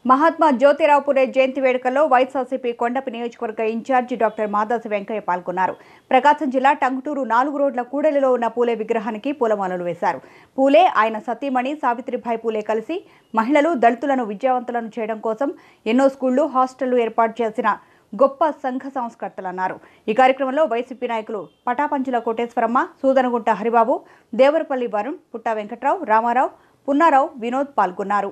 మహాత్మా జ్యోతిరావు పురే జయంతి వేడుకల్లో వైఎస్ఆర్సీపీ కొండపి నియోజకవర్గ ఇన్ఛార్జి డాక్టర్ మాదాసి వెంకయ్య పాల్గొన్నారు ప్రకాశం జిల్లా టంగుటూరు నాలుగు రోడ్ల కూడలిలో ఉన్న పూలే విగ్రహానికి పూలమాలలు వేశారు పూలే ఆయన సతీమణి సావిత్రిబాయి పూలే కలిసి మహిళలు దళితులను విద్యావంతులను చేయడం కోసం ఎన్నో స్కూళ్లు హాస్టళ్లు ఏర్పాటు చేసిన గొప్ప సంఘ సంస్కర్తలన్నారు ఈ కార్యక్రమంలో వైసీపీ నాయకులు పటాపంచుల కోటేశ్వరమ్మ సూదనగుంట హరిబాబు దేవరపల్లి వరుణ్ పుట్ట వెంకట్రావు రామారావు పున్నారావు వినోద్ పాల్గొన్నారు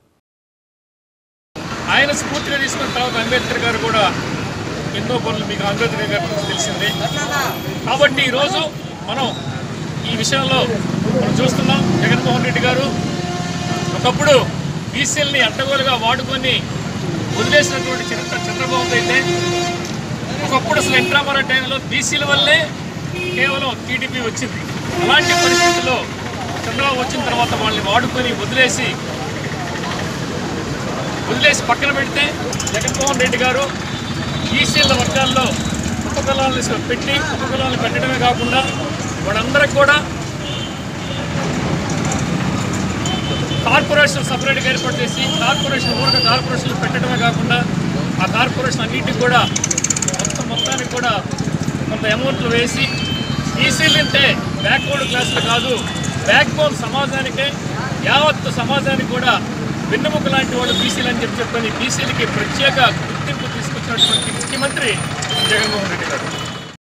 ఆయన స్ఫూర్తిగా తీసుకున్న తర్వాత అంబేద్కర్ గారు కూడా ఎన్నో పనులు మీకు అంబేద్కర్ గారి గురించి తెలిసిందే కాబట్టి ఈరోజు మనం ఈ విషయంలో మనం చూస్తున్నాం జగన్మోహన్ రెడ్డి గారు ఒకప్పుడు బీసీలని అడ్డగోలుగా వాడుకొని వదిలేసినటువంటి చరిత్ర చంద్రబాబు అయితే ఒకప్పుడు అసలు ఇంట్రామర టైంలో బీసీల వల్లే కేవలం టీడీపీ వచ్చింది అలాంటి పరిస్థితుల్లో చంద్రబాబు వచ్చిన తర్వాత వాళ్ళని వాడుకొని వదిలేసి వదిలేసి పక్కన పెడితే జగన్మోహన్ రెడ్డి గారు ఈసీల వర్గాల్లో ఉపకులాలను పెట్టి ఉపకులాలను పెట్టడమే కాకుండా వాళ్ళందరికి కూడా కార్పొరేషన్ సపరేట్గా ఏర్పాటు చేసి కార్పొరేషన్ ఊరక కార్పొరేషన్లు పెట్టడమే కాకుండా ఆ కార్పొరేషన్ అన్నిటికి కూడా మొత్తం మొత్తానికి కూడా కొంత అమౌంట్లు వేసి ఈసీలు అంటే బ్యాక్వర్డ్ క్లాసులు కాదు బ్యాక్ బోన్ సమాజానికే యావత్ సమాజానికి కూడా వెన్నెముక లాంటి వాళ్ళు బీసీలు అని చెప్పి చెప్పని బీసీలకి ప్రత్యేక గుర్తింపు తీసుకొచ్చినటువంటి ముఖ్యమంత్రి జగన్మోహన్ రెడ్డి గారు